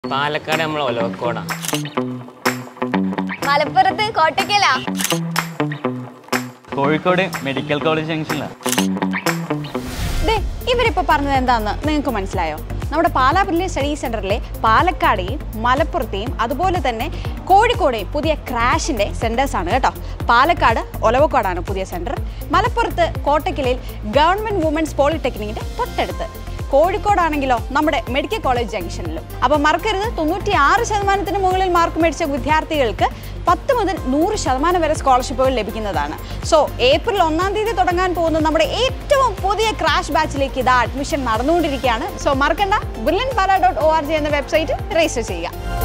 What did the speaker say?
പാലക്കാട് നമ്മൾ ഒലവക്കോടാ മലപ്പുറത്ത് കോട്ടയ്ക്കലാ കോഴിക്കോട് മെഡിക്കൽ കോളേജ് ജംഗ്ഷനിലാണ് ദേ ഇവരിപ്പോൾ പറഞ്ഞത് എന്താണെന്ന് നിങ്ങൾക്ക് മനസ്സിലായോ നമ്മുടെ പാലാ ബ്രില്യൻ സ്റ്റഡി സെൻറ്ററിലെ പാലക്കാടെയും മലപ്പുറത്തെയും അതുപോലെ തന്നെ കോഴിക്കോടെയും പുതിയ ക്രാഷിൻ്റെ സെൻറ്റേഴ്സാണ് കേട്ടോ പാലക്കാട് ഒലവക്കോടാണ് പുതിയ സെൻറ്റർ മലപ്പുറത്ത് കോട്ടയ്ക്കലിൽ ഗവൺമെൻറ് വുമൻസ് പോളിടെക്നിക്കിൻ്റെ തൊട്ടടുത്ത് കോഴിക്കോടാണെങ്കിലോ നമ്മുടെ മെഡിക്കൽ കോളേജ് ജംഗ്ഷനിലും അപ്പോൾ മറക്കരുത് തൊണ്ണൂറ്റി ആറ് ശതമാനത്തിന് മുകളിൽ മാർക്ക് മേടിച്ച വിദ്യാർത്ഥികൾക്ക് പത്ത് മുതൽ നൂറ് ശതമാനം വരെ സ്കോളർഷിപ്പുകൾ ലഭിക്കുന്നതാണ് സോ ഏപ്രിൽ ഒന്നാം തീയതി തുടങ്ങാൻ പോകുന്ന നമ്മുടെ ഏറ്റവും പുതിയ ക്രാഷ് ബാച്ചിലേക്ക് ഇതാ അഡ്മിഷൻ നടന്നുകൊണ്ടിരിക്കുകയാണ് സോ മറക്കണ്ട brilliant Pala dot O R G എന്ന വെബ്സൈറ്റ് രജിസ്റ്റർ ചെയ്യുക